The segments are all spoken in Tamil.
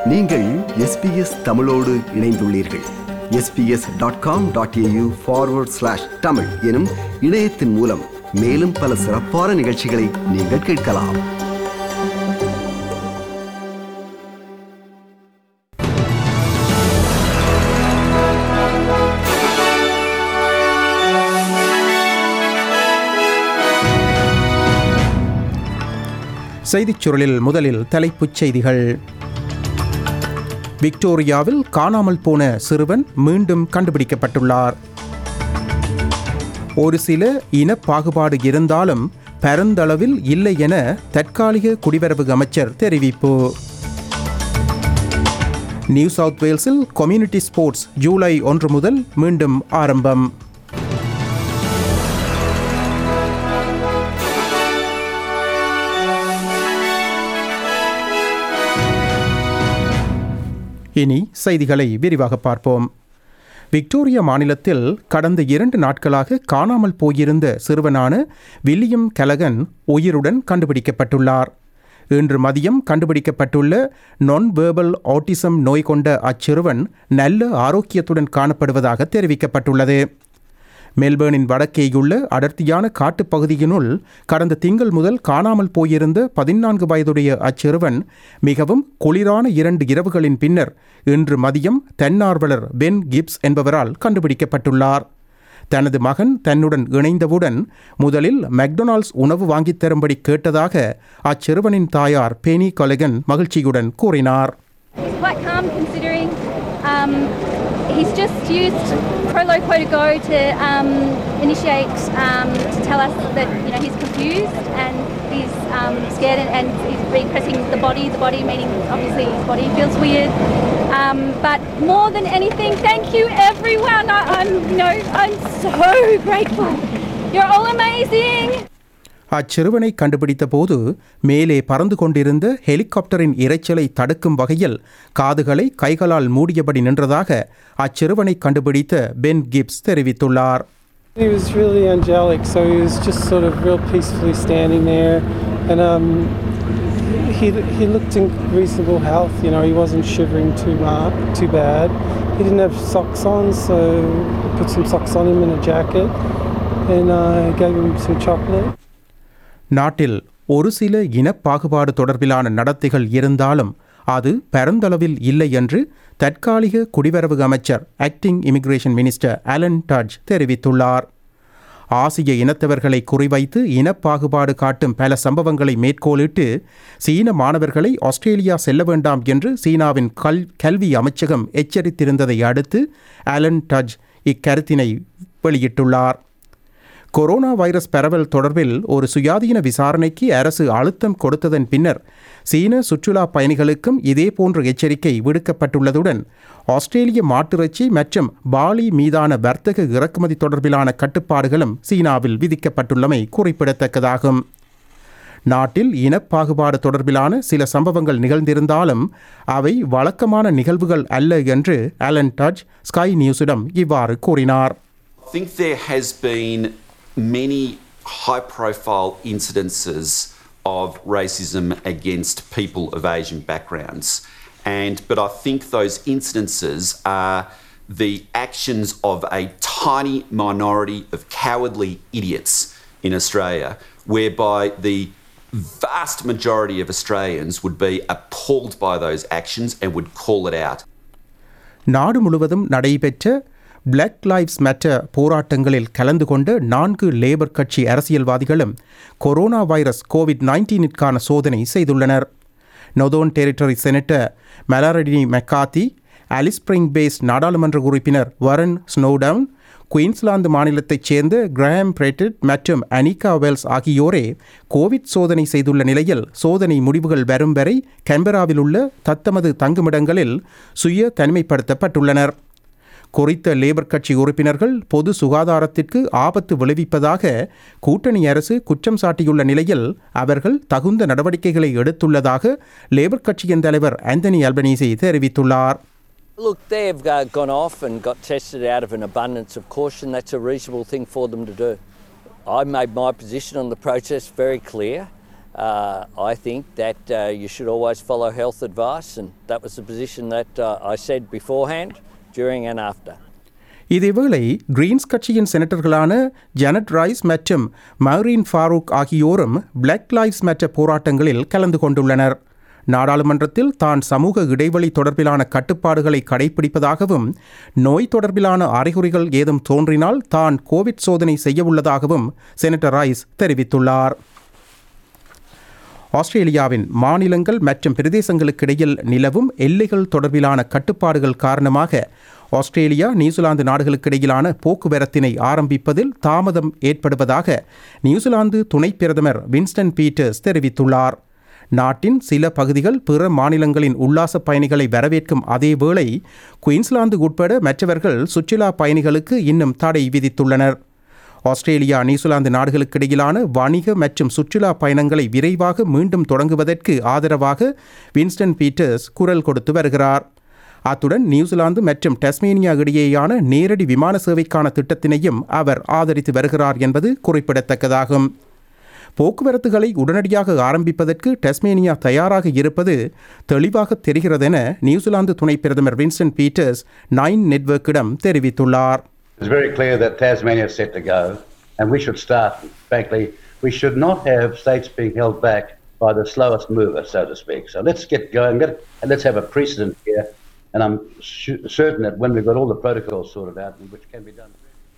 நீங்கள் எஸ்பிஎஸ் தமிழோடு இணைந்துள்ளீர்கள் SBS dot com dot AU forward slash Tamil எனும் இணையத்தின் மூலம் மேலும் பல சிறப்பான நிகழ்ச்சிகளை நீங்கள் கேட்கலாம் செய்திச் சுருளில் முதலில் தலைப்புச் செய்திகள் விக்டோரியாவில் காணாமல் போன சிறுவன் மீண்டும் கண்டுபிடிக்கப்பட்டுள்ளார் ஒரு சில இன பாகுபாடு இருந்தாலும் பரந்தளவில் இல்லை என தற்காலிக குடிவரவு அமைச்சர் தெரிவிப்பு நியூ சவுத் வேல்ஸில் கம்யூனிட்டி ஸ்போர்ட்ஸ் ஜூலை ஒன்று முதல் மீண்டும் ஆரம்பம் இனி செய்திகளை விரிவாக பார்ப்போம் விக்டோரியா மாநிலத்தில் கடந்த இரண்டு நாட்களாக காணாமல் போயிருந்த சிறுவனான வில்லியம் கலகன் உயிருடன் கண்டுபிடிக்கப்பட்டுள்ளார் இன்று மதியம் கண்டுபிடிக்கப்பட்டுள்ள நான் வேர்பல் ஆட்டிசம் நோய் கொண்ட அச்சிறுவன் நல்ல ஆரோக்கியத்துடன் காணப்படுவதாக தெரிவிக்கப்பட்டுள்ளது மெல்பேர்னின் வடக்கேயுள்ள அடர்த்தியான காட்டுப்பகுதியினுள் கடந்த திங்கள் முதல் காணாமல் போயிருந்த பதினான்கு வயதுடைய அச்சிறுவன் மிகவும் குளிரான இரண்டு இரவுகளின் பின்னர் இன்று மதியம் தன்னார்வலர் பென் கிப்ஸ் என்பவரால் கண்டுபிடிக்கப்பட்டுள்ளார் தனது மகன் தன்னுடன் இணைந்தவுடன் முதலில் மெக்டொனால்ட்ஸ் உணவு வாங்கித் தரும்படி கேட்டதாக அச்சிறுவனின் தாயார் பெனி கொலகன் மகிழ்ச்சியுடன் கூறினார் He's quite calm considering um, he's just used Proloco to go to um, initiate um, to tell us that you know he's confused and he's um, scared and, and he's repressing the body. The body meaning obviously his body feels weird. Um, but more than anything, thank you everyone. I, I'm you know I'm so grateful. You're all amazing. அச்சிறுவனை கண்டுபிடித்த போது மேலே பறந்து கொண்டிருந்த ஹெலிகாப்டரின் இரைச்சலை தடுக்கும் வகையில் காதுகளை கைகளால் மூடியபடி நின்றதாக அச்சிறுவனை கண்டுபிடித்த பென் கிப்ஸ் தெரிவித்துள்ளார் He was really angelic, so he was just sort of real peacefully standing there, and um, he he looked in reasonable health. You know, he wasn't shivering too much, too bad. He didn't have socks on, so I put some socks on him and a jacket, and I gave him some chocolate. நாட்டில் ஒரு சில இனப்பாகுபாடு தொடர்பிலான நடத்தைகள் இருந்தாலும் அது பரந்தளவில் இல்லை என்று தற்காலிக குடிவரவு அமைச்சர் acting immigration minister Alan Tudge தெரிவித்துள்ளார் ஆசிய இனத்தவர்களை குறிவைத்து இனப்பாகுபாடு காட்டும் பல சம்பவங்களை மேற்கோளிட்டு சீன மாணவர்களை ஆஸ்திரேலியா செல்ல வேண்டாம் என்று சீனாவின் கல் கல்வி அமைச்சகம் எச்சரித்திருந்ததை அடுத்து அலன் டட்ஜ் இக்கருத்தினை வெளியிட்டுள்ளார் கொரோனா வைரஸ் பரவல் தொடர்பில் ஒரு சுயாதீன விசாரணைக்கு அரசு அழுத்தம் கொடுத்ததன் பின்னர் சீன சுற்றுலா பயணிகளுக்கும் இதேபோன்ற எச்சரிக்கை விடுக்கப்பட்டுள்ளதுடன் ஆஸ்திரேலிய மாட்டிறைச்சி மற்றும் பாலி மீதான வர்த்தக இறக்குமதி தொடர்பிலான கட்டுப்பாடுகளும் சீனாவில் விதிக்கப்பட்டுள்ளமை குறிப்பிடத்தக்கதாகும் நாட்டில் இனப்பாகுபாடு தொடர்பிலான சில சம்பவங்கள் நிகழ்ந்திருந்தாலும் அவை வழக்கமான நிகழ்வுகள் அல்ல என்று அலன் டச் ஸ்கை நியூஸிடம் இவ்வாறு கூறினார் I think there has been many high profile incidences of racism against people of Asian backgrounds. And but I think those incidences are the actions of a tiny minority of cowardly idiots in Australia, whereby the vast majority of Australians would be appalled by those actions and would call it out. நாடு முழுவதும் நடைபெற்ற பிளாக் லைவ்ஸ் மேட்டர் போராட்டங்களில் கலந்து கொண்ட நான்கு லேபர் கட்சி அரசியல்வாதிகளும் கொரோனா வைரஸ் கோவிட் நைன்டீனிற்கான சோதனை செய்துள்ளனர் Northern Territory senator Malarndirri McCarthy Alice Springs base நாடாளுமன்ற உறுப்பினர் வரன் ஸ்னோடவுன் குயின்ஸ்லாந்து மாநிலத்தைச் சேர்ந்த கிரஹாம் பிரெட்டட் மற்றும் அனிகா வெல்ஸ் ஆகியோரே கோவிட் சோதனை செய்துள்ள நிலையில் சோதனை முடிவுகள் வரும் வரை கன்பராவில் உள்ள தத்தமது தங்குமிடங்களில் சுய தனிமைப்படுத்தப்பட்டுள்ளனர் குறித்த லேபர் கட்சி உறுப்பினர்கள் பொது சுகாதாரத்திற்கு ஆபத்து விளைவிப்பதாக கூட்டணி அரசு குற்றம் சாட்டியுள்ள நிலையில் அவர்கள் தகுந்த நடவடிக்கைகளை எடுத்துள்ளதாக லேபர் கட்சியின் தலைவர் ஆந்தனி அல்பனீசி தெரிவித்துள்ளார் Look, they've uh, gone off and got tested out of an abundance of caution. That's a reasonable thing for them to do. I made my position on the protest very clear. uh, I think that uh, you should always follow health advice, and that was the position that uh, I said beforehand, during, and after. இதேவேளை கிரீன்ஸ் கட்சியின் செனட்டர்களான ஜனட் ரைஸ் மற்றும் மௌரீன் ஃபாரூக் ஆகியோரும் பிளாக் லைவ்ஸ் மற்ற போராட்டங்களில் கலந்து கொண்டுள்ளனர் நாடாளுமன்றத்தில் தான் சமூக இடைவெளி தொடர்பிலான கட்டுப்பாடுகளை கடைபிடிப்பதாகவும் நோய் தொடர்பிலான அறிகுறிகள் ஏதும் தோன்றினால் தான் கோவிட் சோதனை செய்யவுள்ளதாகவும் செனட்டர் ரைஸ் தெரிவித்துள்ளார் ஆஸ்திரேலியாவின் மாநிலங்கள் மற்றும் பிரதேசங்களுக்கிடையில் நிலவும் எல்லைகள் தொடர்பிலான கட்டுப்பாடுகள் காரணமாக ஆஸ்திரேலியா நியூசிலாந்து நாடுகளுக்கிடையிலான போக்குவரத்தினை ஆரம்பிப்பதில் தாமதம் ஏற்படுவதாக நியூசிலாந்து துணை பிரதமர் வின்ஸ்டன் பீட்டர்ஸ் தெரிவித்துள்ளார் நாட்டின் சில பகுதிகள் பிற மாநிலங்களின் உல்லாச பயணிகளை வரவேற்கும் அதேவேளை குயின்ஸ்லாந்து உட்பட மற்றவர்கள் சுற்றுலா பயணிகளுக்கு இன்னும் தடை விதித்துள்ளனர் ஆஸ்திரேலியா நியூசிலாந்து நாடுகளுக்கிடையிலான வணிக மற்றும் சுற்றுலா பயணங்களை விரைவாக மீண்டும் தொடங்குவதற்கு ஆதரவாக வின்ஸ்டன் பீட்டர்ஸ் குரல் கொடுத்து வருகிறார் அத்துடன் நியூசிலாந்து மற்றும் டஸ்மேனியா இடையேயான நேரடி விமான சேவைக்கான திட்டத்தினையும் அவர் ஆதரித்து வருகிறார் என்பது குறிப்பிடத்தக்கதாகும் போக்குவரத்துகளை உடனடியாக ஆரம்பிப்பதற்கு டஸ்மேனியா தயாராக இருப்பது தெளிவாக தெரிகிறதென நியூசிலாந்து துணை பிரதமர் வின்ஸ்டன் பீட்டர்ஸ் நைன் நெட்வொர்க்கிடம் தெரிவித்துள்ளார் It's very clear that Tasmania is set to go, and we should start. Frankly, we should not have states being held back by the slowest mover, so to speak. So let's get going, get, and let's have a precedent here. And I'm su- certain that when we've got all the protocols sorted out, which can be done.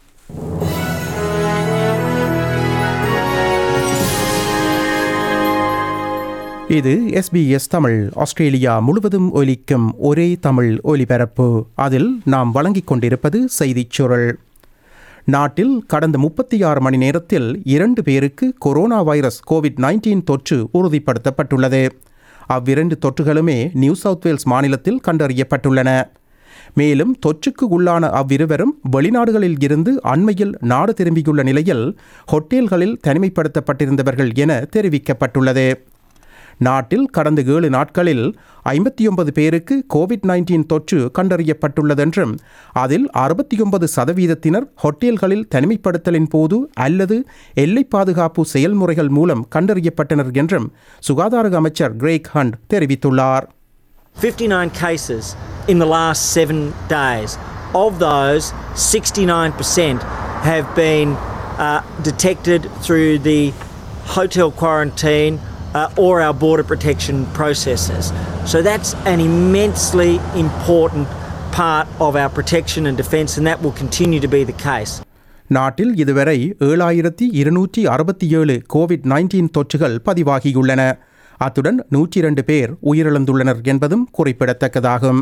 இது எஸ்பிஎஸ் தமிழ் ஆஸ்திரேலியா முழுவதும் ஒலிக்கும் ஒரே தமிழ் ஒலிபரப்பு அதில் நாம் வழங்கிக் கொண்டிருப்பது செய்திச் சுருள் நாட்டில் கடந்த முப்பத்தி ஆறு மணி நேரத்தில் இரண்டு பேருக்கு கொரோனா வைரஸ் கோவிட் நைன்டீன் தொற்று உறுதிப்படுத்தப்பட்டுள்ளது அவ்விரண்டு தொற்றுகளுமே நியூ சவுத் வேல்ஸ் மாநிலத்தில் கண்டறியப்பட்டுள்ளன மேலும் தொற்றுக்கு உள்ளான அவ்விருவரும் வெளிநாடுகளில் இருந்து அண்மையில் நாடு திரும்பியுள்ள நிலையில் ஹோட்டல்களில் தனிமைப்படுத்தப்பட்டிருந்தவர்கள் என தெரிவிக்கப்பட்டுள்ளது நாட்டில் கடந்த ஏழு நாட்களில் ஐம்பத்தி ஒன்பது பேருக்கு கோவிட் நைன்டீன் தொற்று கண்டறியப்பட்டுள்ளதென்றும் அதில் அறுபத்தி ஒன்பது சதவீதத்தினர் ஹோட்டல்களில் தனிமைப்படுத்தலின் போது அல்லது எல்லை பாதுகாப்பு செயல்முறைகள் மூலம் கண்டறியப்பட்டனர் என்றும் சுகாதார அமைச்சர் கிரேக் ஹண்ட் தெரிவித்துள்ளார் 59 cases in the last seven days. Of those, 69% have been uh, detected through the hotel quarantine uh, or our border protection processes. So that's an immensely important part of our protection and defence, and that will continue to be the case. நாட்டில் இதுவரை ஏழாயிரத்தி இருநூற்றி அறுபத்தி ஏழு கோவிட் நைன்டீன் தொற்றுகள் பதிவாகியுள்ளன அத்துடன் நூற்றி இரண்டு பேர் உயிரிழந்துள்ளனர் என்பதும் குறிப்பிடத்தக்கதாகும்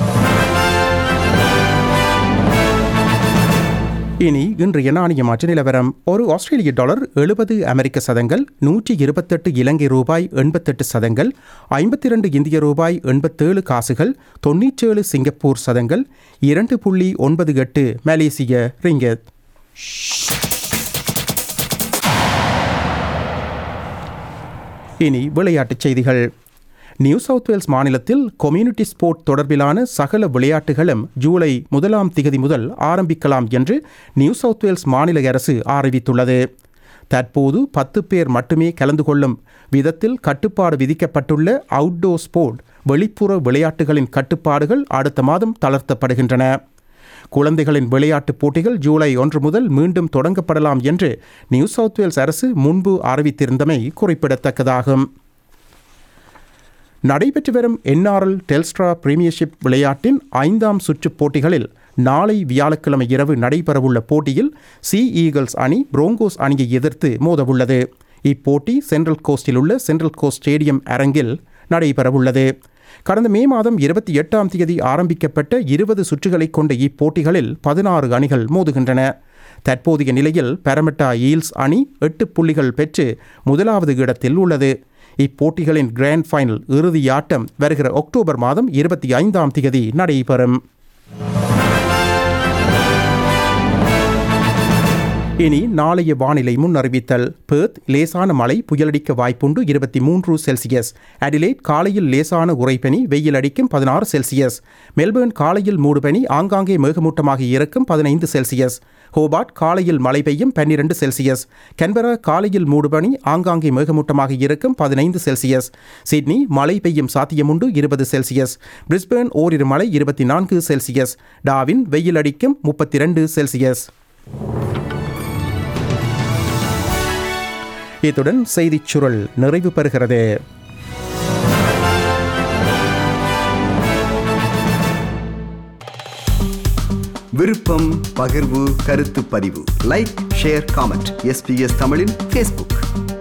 இனி இன்றைய நாணய மாற்று நிலவரம் ஒரு ஆஸ்திரேலிய டாலர் எழுபது அமெரிக்க சதங்கள் நூற்றி இருபத்தெட்டு இலங்கை ரூபாய் எண்பத்தெட்டு சதங்கள் ஐம்பத்தி இரண்டு இந்திய ரூபாய் எண்பத்தேழு காசுகள் தொன்னூற்றேழு சிங்கப்பூர் சதங்கள் இரண்டு புள்ளி ஒன்பது எட்டு மலேசிய ரிங்கத் இனி விளையாட்டுச் செய்திகள் நியூ சவுத் வேல்ஸ் மாநிலத்தில் கம்யூனிட்டி ஸ்போர்ட் தொடர்பிலான சகல விளையாட்டுகளும் ஜூலை முதலாம் திகதி முதல் ஆரம்பிக்கலாம் என்று நியூ சவுத் வேல்ஸ் மாநில அரசு அறிவித்துள்ளது தற்போது பத்து பேர் மட்டுமே கலந்து கொள்ளும் விதத்தில் கட்டுப்பாடு விதிக்கப்பட்டுள்ள அவுட்டோர் ஸ்போர்ட் வெளிப்புற விளையாட்டுகளின் கட்டுப்பாடுகள் அடுத்த மாதம் தளர்த்தப்படுகின்றன குழந்தைகளின் விளையாட்டுப் போட்டிகள் ஜூலை ஒன்று முதல் மீண்டும் தொடங்கப்படலாம் என்று நியூ சவுத் வேல்ஸ் அரசு முன்பு அறிவித்திருந்தமை குறிப்பிடத்தக்கதாகும் நடைபெற்று வரும் என்ஆர்எல் டெல்ஸ்ட்ரா பிரீமியர்ஷிப் விளையாட்டின் ஐந்தாம் சுற்றுப் போட்டிகளில் நாளை வியாழக்கிழமை இரவு நடைபெறவுள்ள போட்டியில் சி ஈகிள்ஸ் அணி புரோங்கோஸ் அணியை எதிர்த்து மோதவுள்ளது இப்போட்டி சென்ட்ரல் கோஸ்டில் உள்ள சென்ட்ரல் கோஸ்ட் ஸ்டேடியம் அரங்கில் நடைபெறவுள்ளது கடந்த மே மாதம் இருபத்தி எட்டாம் தேதி ஆரம்பிக்கப்பட்ட இருபது சுற்றுகளை கொண்ட இப்போட்டிகளில் பதினாறு அணிகள் மோதுகின்றன தற்போதைய நிலையில் பெரமெட்டா ஈல்ஸ் அணி எட்டு புள்ளிகள் பெற்று முதலாவது இடத்தில் உள்ளது இப்போட்டிகளின் கிராண்ட் ஃபைனல் இறுதி ஆட்டம் வருகிற அக்டோபர் மாதம் இருபத்தி ஐந்தாம் தேதி நடைபெறும் இனி நாளைய வானிலை முன் அறிவித்தல் பேர்த் லேசான மழை புயலடிக்க வாய்ப்புண்டு இருபத்தி மூன்று செல்சியஸ் அடிலேட் காலையில் லேசான உறைபனி வெயில் அடிக்கும் பதினாறு செல்சியஸ் மெல்பேர்ன் காலையில் மூடுபனி ஆங்காங்கே மேகமூட்டமாக இருக்கும் பதினைந்து செல்சியஸ் ஹோபார்ட் காலையில் மழை பெய்யும் பன்னிரண்டு செல்சியஸ் கன்பரா காலையில் மூடுபனி ஆங்காங்கே மேகமூட்டமாக இருக்கும் பதினைந்து செல்சியஸ் சிட்னி மழை பெய்யும் சாத்தியமுண்டு இருபது செல்சியஸ் பிரிஸ்பேர்ன் ஓரிரு மழை இருபத்தி நான்கு செல்சியஸ் டாவின் வெயில் அடிக்கும் முப்பத்தி ரெண்டு செல்சியஸ் இத்துடன் செய்திச் சுருள் நிறைவு பெறுகிறது விருப்பம் பகிர்வு கருத்து பதிவு லைக் ஷேர் காமெண்ட் எஸ்பிஎஸ் தமிழின் ஃபேஸ்புக்